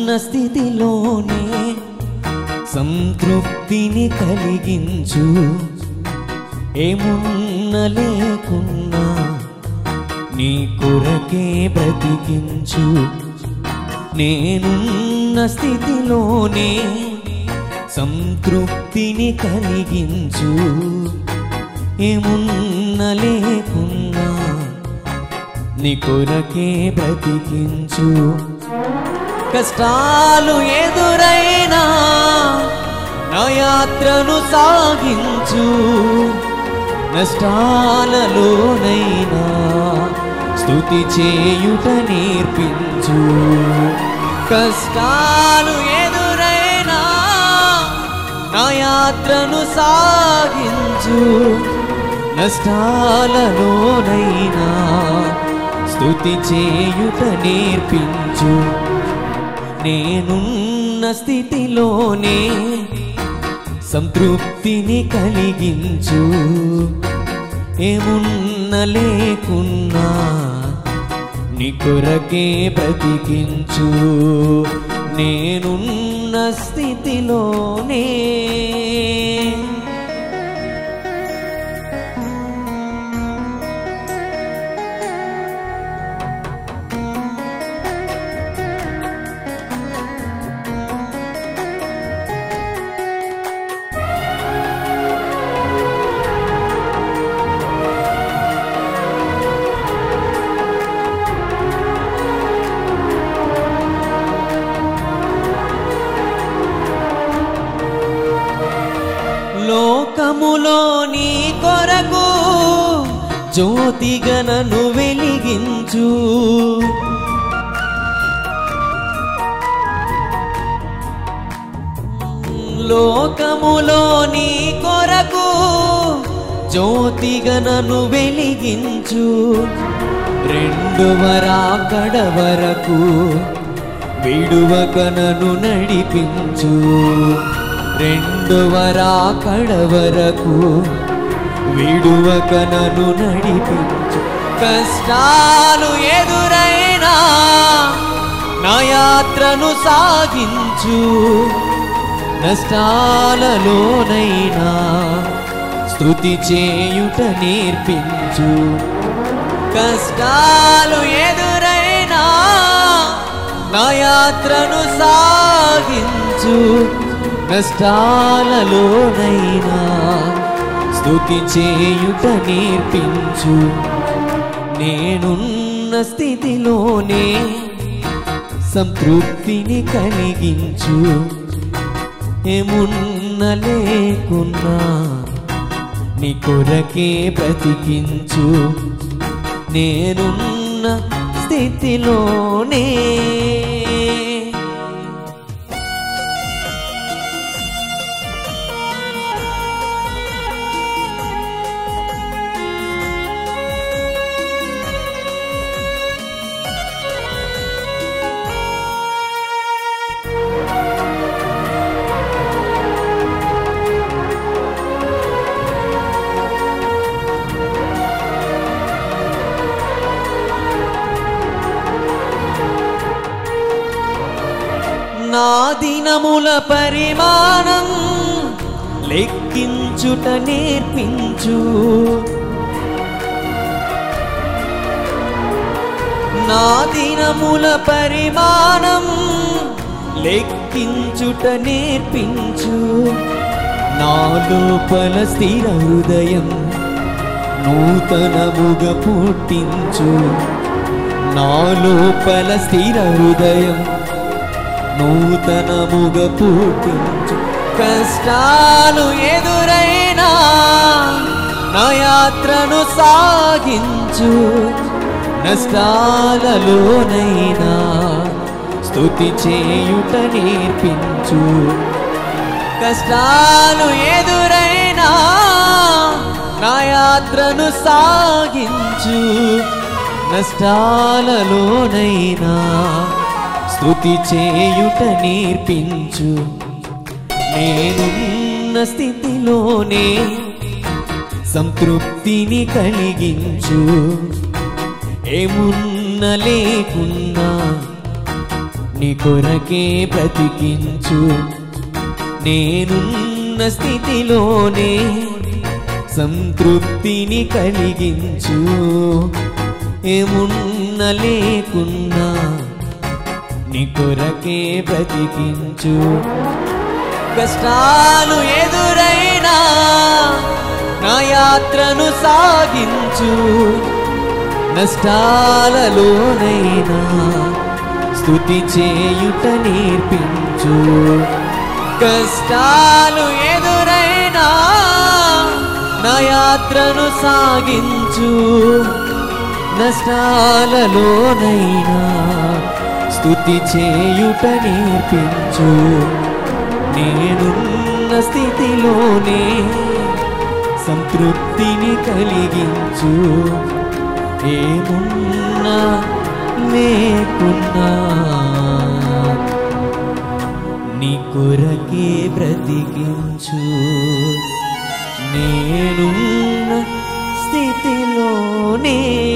స్థితిలోనే సంతృప్తిని కలిగించు ఏమున్న లేకున్నా నీ కొరకే బ్రతికించు నేనున్న స్థితిలోనే సంతృప్తిని కలిగించు ఏమున్న లేకున్నా నీ కొరకే బ్రతికించు కష్టాలు ఎదురైనా నా యాత్రను సాగించు నష్టాలలోనైనా స్తుతి చేయుట నేర్పించు కష్టాలు ఎదురైనా నా యాత్రను సాగించు నష్టాలలోనైనా స్తుతి చేయుట నేర్పించు నేనున్న స్థితిలోనే సంతృప్తిని కలిగించు ఏమున్న లేకున్నా నీ కొరకే బ్రతికించు నేనున్న స్థితిలోనే లోకములో నీ కొరకు జ్యోతిగా నన్ను వెలిగించు లోకములో నీ కొరకు జ్యోతిగా నన్ను వెలిగించు రెండు వరాకడ వరకు విడువక నన్ను నడిపించు రెండు వరాకడ వరకు విడువక నన్ను నడిపించు కష్టాలు ఎదురైనా నా యాత్రను సాగించు నష్టాలలోనైనా స్తుతి చేయుట నేర్పించు కష్టాలు ఎదురైనా నా యాత్రను సాగించు నష్టాలలోనైనా స్తుతి చేయుట నేర్పించు నేనున్న స్థితిలోనే సంతృప్తిని కలిగించు ఏమున్న లేకున్నా నీ కొరకే బ్రతికించు నేనున్న స్థితిలోనే నా దినముల పరిమాణం లెక్కించుట నేర్పించు నా దినముల పరిమాణం లెక్కించుట నేర్పించు నా లోపల స్థిర హృదయం నూతనముగ పుట్టించు నా లోపల స్థిర హృదయం నూతనముగ పుట్టించు కష్టాలు ఎదురైనా నా యాత్రను సాగించు నష్టాలలోనైనా స్తుతి చేయుట నేర్పించు కష్టాలు ఎదురైనా నా యాత్రను సాగించు నష్టాలలోనైనా స్తుతి చేయుట నేర్పించు నేనున్న స్థితిలోనే సంతృప్తిని కలిగించు ఏమున్న లేకున్నా నీ కొరకే బ్రతికించు నేనున్న స్థితిలోనే సంతృప్తిని కలిగించు ఏమున్న లేకున్నా నీ కొరకే బ్రతికించు కష్టాలు ఎదురైనా నా యాత్రను సాగించు నష్టాలలోనైనా స్థుతి చేయుట నేర్పించు కష్టాలు ఎదురైనా నా యాత్రను సాగించు నష్టాలలోనైనా స్థుతి చేయుట నేర్పించు నేనున్న స్థితిలోనే సంతృప్తిని కలిగించు ఏమున్నా లేకున్నా నీ కొరకే బ్రతికించు నేనున్న స్థితిలోనే